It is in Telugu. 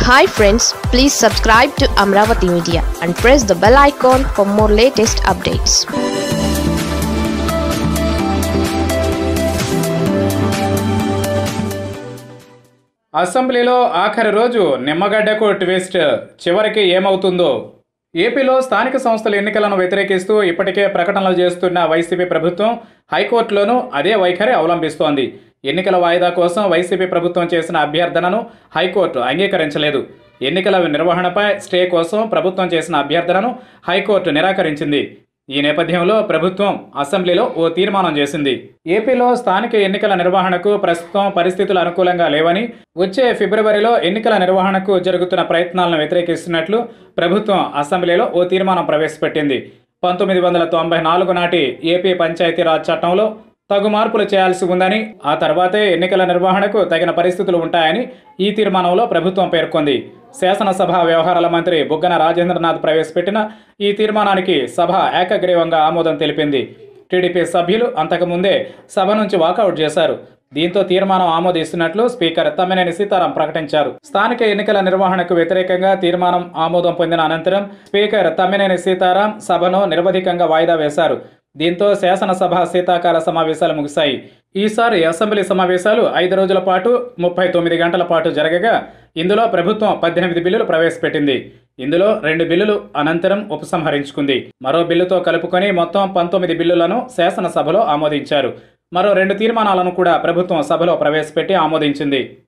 hi friends please subscribe to Amaravati media and press the bell icon for more latest updates అసెంబ్లీలో ఆఖరి రోజు నిమ్మగడ్డకు ట్విస్ట్ చివరికి ఏమవుతుందో ఏపీలో స్థానిక సంస్థల ఎన్నికలను వ్యతిరేకిస్తూ ఇప్పటికే ప్రకటనలు చేస్తున్న వైసీపీ ప్రభుత్వం హైకోర్టులోనూ అదే వైఖరి అవలంబిస్తోంది ఎన్నికల వాయిదా కోసం వైసీపీ ప్రభుత్వం చేసిన అభ్యర్థనను హైకోర్టు అంగీకరించలేదు ఎన్నికల నిర్వహణపై స్టే కోసం ప్రభుత్వం చేసిన అభ్యర్థనను హైకోర్టు నిరాకరించింది ఈ నేపథ్యంలో ప్రభుత్వం అసెంబ్లీలో ఓ తీర్మానం చేసింది ఏపీలో స్థానిక ఎన్నికల నిర్వహణకు ప్రస్తుతం పరిస్థితులు అనుకూలంగా లేవని వచ్చే ఫిబ్రవరిలో ఎన్నికల నిర్వహణకు జరుగుతున్న ప్రయత్నాలను వ్యతిరేకిస్తున్నట్లు ప్రభుత్వం అసెంబ్లీలో ఓ తీర్మానం ప్రవేశపెట్టింది పంతొమ్మిది వందల తొంభై నాలుగు నాటి ఏపీ పంచాయతీరాజ్ చట్టంలో తగు మార్పులు చేయాల్సి ఉందని ఆ తర్వాతే ఎన్నికల నిర్వహణకు తగిన పరిస్థితులు ఉంటాయని ఈ తీర్మానంలో ప్రభుత్వం పేర్కొంది శాసనసభ వ్యవహారాల మంత్రి బుగ్గన రాజేంద్రనాథ్ ప్రవేశపెట్టిన ఈ తీర్మానానికి సభ ఏకగ్రీవంగా ఆమోదం తెలిపింది టీడీపీ సభ్యులు అంతకుముందే సభ నుంచి వాకౌట్ చేశారు దీంతో తీర్మానం ఆమోదిస్తున్నట్లు స్పీకర్ తమ్మినేని సీతారాం ప్రకటించారు స్థానిక ఎన్నికల నిర్వహణకు వ్యతిరేకంగా తీర్మానం ఆమోదం పొందిన అనంతరం స్పీకర్ తమ్మినేని సీతారాం సభను నిరవధికంగా వాయిదా వేశారు దీంతో శాసనసభ శీతాకాల సమావేశాలు ముగిశాయి ఈసారి అసెంబ్లీ సమావేశాలు ఐదు రోజుల పాటు ముప్పై తొమ్మిది గంటల పాటు జరగగా ఇందులో ప్రభుత్వం పద్దెనిమిది బిల్లులు ప్రవేశపెట్టింది ఇందులో రెండు బిల్లులు అనంతరం ఉపసంహరించుకుంది మరో బిల్లుతో కలుపుకొని మొత్తం పంతొమ్మిది బిల్లులను శాసనసభలో ఆమోదించారు మరో రెండు తీర్మానాలను కూడా ప్రభుత్వం సభలో ప్రవేశపెట్టి ఆమోదించింది